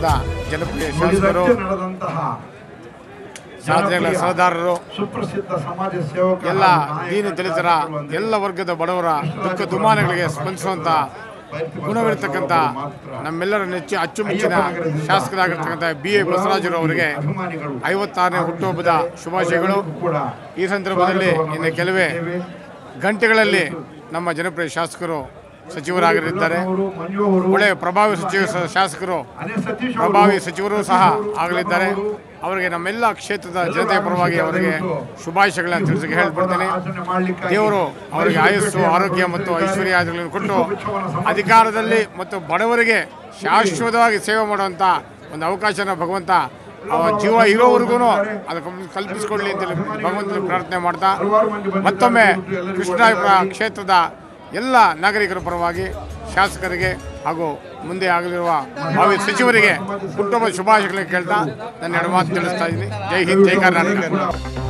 ಕ್ಷೇತ್ರದ ಜನಪ್ರಿಯ ಶಾಸಕರು ನುಡಿದಂತೆ ನಡೆದಂತಹ ಸಾಧನೆಗಳ ಜನಪ್ರಿಯ ಸಹದಾರರು ಸುಪ್ರಸಿದ್ಧ ಸಮಾಜ ಸೇವಕ ಎಲ್ಲ ಹಾಗೂ ನಾಯಕ ದೀನ ದಲಿತರ ಶಾಸಕರು ಎಲ್ಲ ವರ್ಗದ ಬಡವರ ದುಃಖ ದುಮಾನಗಳಿಗೆ ಸ್ಪಂದಿಸುವಂಥ ಗುಣವಿರ್ತಕ್ಕಂಥ ನಮ್ಮೆಲ್ಲರ ನೆಚ್ಚಿ ಅಚ್ಚುಮೆಚ್ಚಿನ ಶಾಸಕರಾಗಿರ್ತಕ್ಕಂಥ ಬಿ ಎ ಬಸವರಾಜರು ಅವರಿಗೆ ಅಭಿಮಾನಿಗಳು ಐವತ್ತಾರನೇ ಹುಟ್ಟುಹಬ್ಬದ ಶುಭಾಶಯಗಳು ಕೂಡ ಈ ಸಂದರ್ಭದಲ್ಲಿ ಇನ್ನು ಕೆಲವೇ ಗಂಟೆಗಳಲ್ಲಿ ನಮ್ಮ ಜನಪ್ರಿಯ ಶಾಸಕರು ಸಚಿವರಾಗಲಿದ್ದಾರೆ ಅವರು ಮಂಜು ಅವರು ಒಳ್ಳೆಯ ಪ್ರಭಾವಿ ಸಚಿವ ಸ- ಶಾಸಕರು ಅನಿಲ್ ಸತೀಶ್ ಅವರು, ಪ್ರಭಾವಿ ಸಚಿವರು ಸಹ ಸತೀಶ್ ಅವರು, ಆಗಲಿದ್ದಾರೆ ಅವರು, ಅವರಿಗೆ ನಮ್ಮೆಲ್ಲ ಕ್ಷೇತ್ರದ ಜನತೆಯ ಪರವಾಗಿ ಅವರಿಗೆ ಶುಭಾಶಯಗಳನ್ನ ತಿಳಿಸಕ್ಕೆ ಹೇಳ್ಬಿಡ್ತೇನೆ ಆಚರಣೆ ಮಾಡ್ಲಿಕ್ಕಾಗಿ ದೇವರು ಅವರಿಗೆ ಆಯಸ್ಸು ಆರೋಗ್ಯ ಮತ್ತು ಐಶ್ವರ್ಯಾದಿಗಳನ್ನು ಕೊಟ್ಟು ಅಧಿಕಾರದಲ್ಲಿ ಮತ್ತು ಬಡವರಿಗೆ ಶಾಶ್ವತವಾಗಿ ಸೇವೆ ಮಾಡುವಂಥ ಒಂದು ಅವಕಾಶನ ಭಗವಂತ ಅವ ಜೀವ ಇರೋವರೆಗೂ ಅದಕ್ಕೆ ಕಲ್ಪಿಸಿಕೊಡ್ಲಿ ಅಂತೇಳಿ ಭಗವಂತನ ಪ್ರಾರ್ಥನೆ ಮಾಡ್ತಾ ಮತ್ತೊಮ್ಮೆ ಕೃಷ್ಣಾಯಪುರ ಕ್ಷೇತ್ರದ ಎಲ್ಲ ನಾಗರಿಕರ ಪರವಾಗಿ ಶಾಸಕರಿಗೆ ಹಾಗೂ ಮುಂದೆ ಆಗಲಿರುವ ಭಾವಿ ಸಚಿವರಿಗೆ ಹುಟ್ಟುಹಬ್ಬ ಶುಭಾಶಯಗಳನ್ನು ಕೇಳ್ತಾ ನನ್ನ ಎರಡು ಮಾತು ತಿಳಿಸ್ತಾ ಇದ್ದೀನಿ ಜೈ ಹಿಂದ್ ಜೈ ಕರ್ನಾಟಕ